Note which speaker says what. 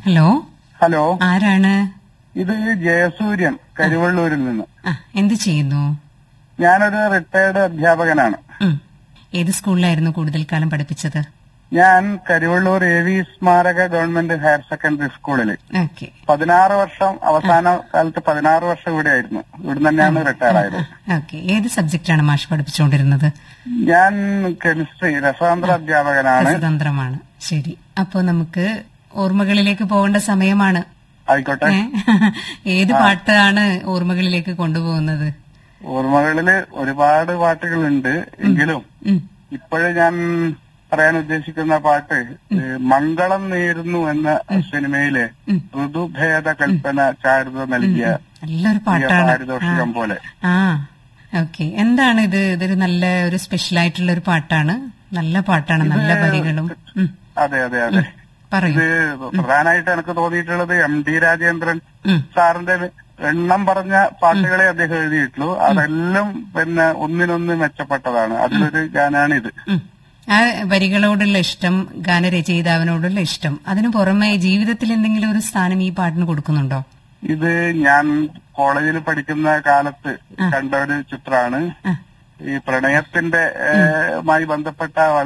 Speaker 1: Hello
Speaker 2: hello
Speaker 1: ആരാണ്
Speaker 2: ഇത് ജയസൂര്യൻ കരിവള്ളൂരിൽ നിന്ന്
Speaker 1: ആ എന്ത് ചെയ്യുന്നു
Speaker 2: ഞാനൊരു റിട്ടയർഡ് അധ്യാപകനാണ്
Speaker 1: ഉം. ഏത് സ്കൂളിലായിരുന്നു കൂടുതൽ കാലം പഠിപ്പിച്ചത്
Speaker 2: ഞാൻ കരിവള്ളൂർ എ വി സ്മാരക ഗവൺമെന്റ് ഹയർ സെക്കൻഡറി സ്കൂളിൽ
Speaker 1: ഓക്കെ
Speaker 2: പതിനാറ് വർഷം അവസാന കാലത്ത് പതിനാറ് വർഷം ഇവിടെ ആയിരുന്നു ഇവിടെ തന്നെയാണ് റിട്ടയർ ആയത്
Speaker 1: ഓക്കെ ഏത് സബ്ജക്റ്റാണ് മാഷ് പഠിപ്പിച്ചുകൊണ്ടിരുന്നത്
Speaker 2: ഞാൻ കെമിസ്ട്രി രസതന്ത്ര അധ്യാപകനാണ്
Speaker 1: രസതന്ത്രമാണ് ശരി അപ്പൊ നമുക്ക് ഓർമ്മകളിലേക്ക് പോകേണ്ട സമയമാണ്
Speaker 2: ആയിക്കോട്ടെ
Speaker 1: ഏ? ഏത് പാട്ടാണ് ഓർമ്മകളിലേക്ക് കൊണ്ടുപോകുന്നത്
Speaker 2: ഓർമ്മകളില് ഒരുപാട് പാട്ടുകളുണ്ട് എങ്കിലും
Speaker 1: ഉം.
Speaker 2: ഇപ്പോഴും ഞാൻ പറയാൻ ഉദ്ദേശിക്കുന്ന പാട്ട് ഏ, മംഗളം നേരുന്നു എന്ന സിനിമയിലെ ഋതുഭേദ കൽപ്പന ചാരുത നൽകിയ
Speaker 1: നല്ലൊരു
Speaker 2: പ്രിയ
Speaker 1: പാട്ടാണ്
Speaker 2: പാരിതോഷികം പോലെ
Speaker 1: ആ ഓക്കെ എന്താണ് ഇത് ഇതൊരു നല്ല ഒരു സ്പെഷ്യൽ ആയിട്ടുള്ള ഒരു പാട്ടാണ് നല്ല പാട്ടാണ് നല്ല വരികളും ഉം.
Speaker 2: അതെ അതെ അതെ
Speaker 1: പറയൂ
Speaker 2: ഇത് പ്രധാനമായിട്ട് എനിക്ക് തോന്നിയിട്ടുള്ളത് എം ഡി രാജേന്ദ്രൻ
Speaker 1: ഉം.
Speaker 2: സാറിന്റെ എണ്ണം പറഞ്ഞ പാട്ടുകളെ അദ്ദേഹം എഴുതിയിട്ടുള്ളൂ അതെല്ലാം പിന്നെ ഒന്നിനൊന്ന് മെച്ചപ്പെട്ടതാണ് അതിലൊരു ഗാനാണ് ഇത്
Speaker 1: ഉം. ആ വരികളോടുള്ള ഇഷ്ടം ഗാനരചയിതാവിനോടുള്ള ഇഷ്ടം അതിനു പുറമെ ജീവിതത്തിൽ എന്തെങ്കിലും ഒരു സ്ഥാനം ഈ പാട്ടിന് കൊടുക്കുന്നുണ്ടോ
Speaker 2: ഇത് ഞാൻ കോളേജിൽ പഠിക്കുന്ന കാലത്ത് കണ്ട ഒരു ചിത്രമാണ്
Speaker 1: ആ.
Speaker 2: ഈ പ്രണയത്തിന്റെ ഏഹ്, മായി ബന്ധപ്പെട്ട